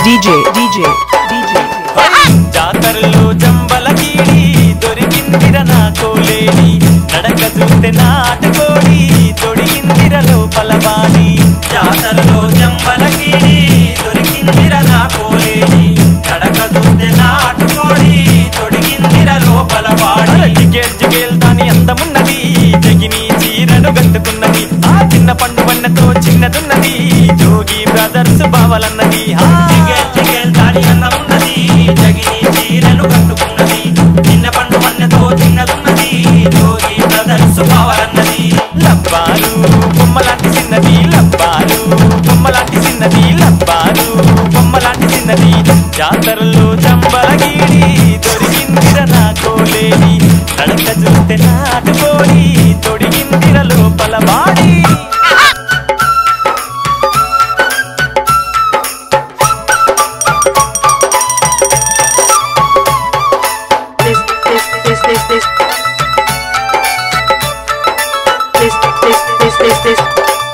DJ, DJ, DJ. జాతరలో జంబలకీడి దొరికిందిర నా కోలేడి నడక చూస్తే నాటుకోడి తొడిగిందిర లోపల బాడి జాతరలో జంబలకీడి దొరికిందిర నా కోలేడి నడక చూస్తే నాటుకోడి తొడిగిందిర లోపల బాడి జిగేల్ జిగేల్ దాని అందమున్నది జగిని చీరను కట్టుకున్నది ఆ చిన్న పండు వన్నతో చిన్నదున్నది జోగి బ్రదర్స్ బావలన్నది ఆ జిగేల్ జిగేల్ దాని అందమున్నది జగిని చీరను కట్టుకున్నది చిన్న పండు వన్నతో చిన్నదున్నది జోగి బ్రదర్స్ బావలన్నది లబ్బారు బొమ్మలాంటి చిన్నది లబ్బారు బొమ్మలాంటి చిన్నది లబ్బారు బొమ్మలాంటి చిన్నది జాతరలో జంబలగీడి దొరికిందిర నా కోలేడి నడక చూస్తే నాటుకోడి తొడిగిందిర లోపల body This, this, this, this, this. This, this, this, this, this.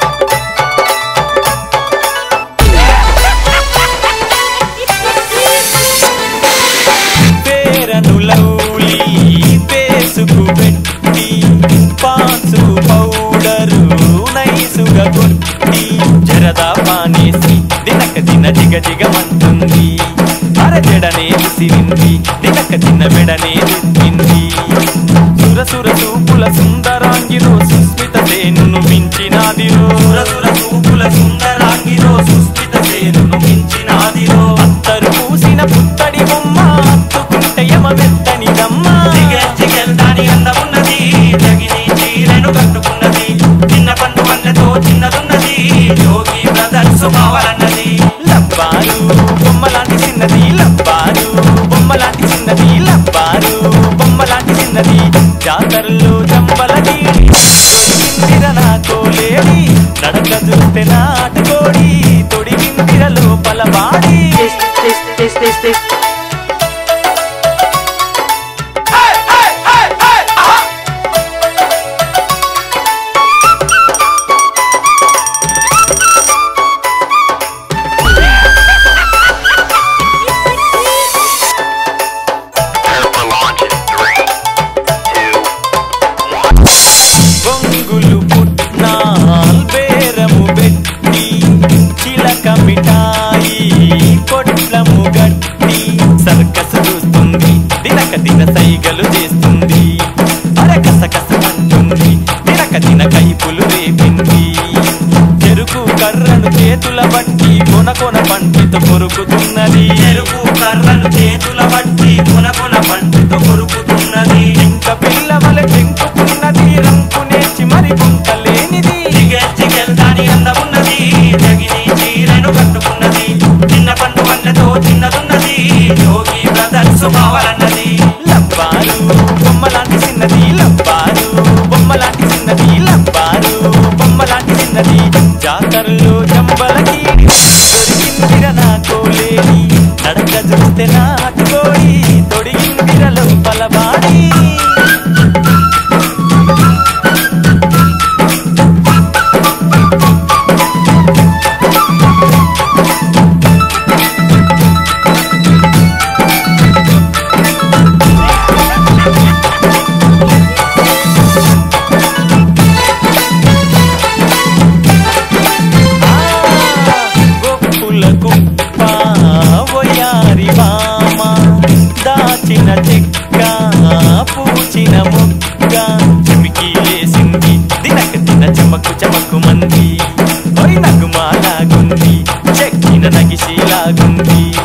Fair and lovely పేసుకు పెట్టి పాన్సు పౌడరు నైసుగా కొట్టి జరదా పానేసి దినక దిన దిగ దిగమంటుంది అరజడనే విసిరింది దినక దిన మెడనే రుద్దింది సుర సుర చూపుల సుందరాంగిరో సుస్మిత సేనును మించినాదిరో సుర సుర చూపుల సుందరాంగిరో సుస్మిత సేనును మించినాదిరో అత్తరు పూసిన పుత్తడి బొమ్మ అత్తుకుంటే యమ మెత్తని దమ్మ జిగెల్ జిగెల్ దాని అందమున్నది జగిని చీరను కట్టుకున్నది చిన్న పండు వన్నతో చిన్నదున్నది జోగి బ్రదర్స్ కావాలన్నది లబ్బారు బొమ్మలాంటి చిన్నది లబ్బారు బొమ్మలాంటి చిన్నది లబ్బారు బొమ్మలాంటి చిన్నది జాతరలో జంబలది తొడిగిందిర నా కోలేడి నడక చూస్తే నాటుకోడి తొడిగిందిర లోపల body This, this, this, this, this. for launch in three, two, బొంగులు పుట్నాల్ బేరము పెట్టి చిలక మిఠాయి పొట్లము గట్టి సర్కస్ చూస్తుంది దినక దిన సైగలు చేస్తుంది అరకసకస అంటుంది దినక దిన కైపులు రేపింది చెరుకు కర్రను చేతుల బట్టి కొన కొన పంటితో కొరుకుతున్నది చెరుకు కర్రను చేతుల బట్టి కొన కొన పంటితో కొరుకుతున్నది ఇంకా పిల్లవల చెంకుతున్నది రంకు నేర్చి మరి గుంటలేనిది జిగెల్ జిగెల్ దాని అందమున్నది జగిని చీరను కట్టుకున్నది చిన్న పండు వన్నతో చిన్నదున్నది యోగి బ్రదర్స్ కావాలన్నది లబ్బారు బొమ్మలాంటి చిన్నది లబ్బారు బొమ్మలాంటి చిన్నది లబ్బారు బొమ్మలాంటి చిన్నది జాతరలో జంబలకి దొరికిందిర నా కోలేడి నడక చూస్తే నాటుకోడి తొడిగిందిర లోపల బాడి గొప్పుల కుప్ప వయారి వామ దాచిన చెక్క పూచిన మొక్క చెమికి లేసింది దినక దిన చమకు చమకు మంది ఒరి నగుమాలాగుంది చెక్కిన నగిశీలాగుంది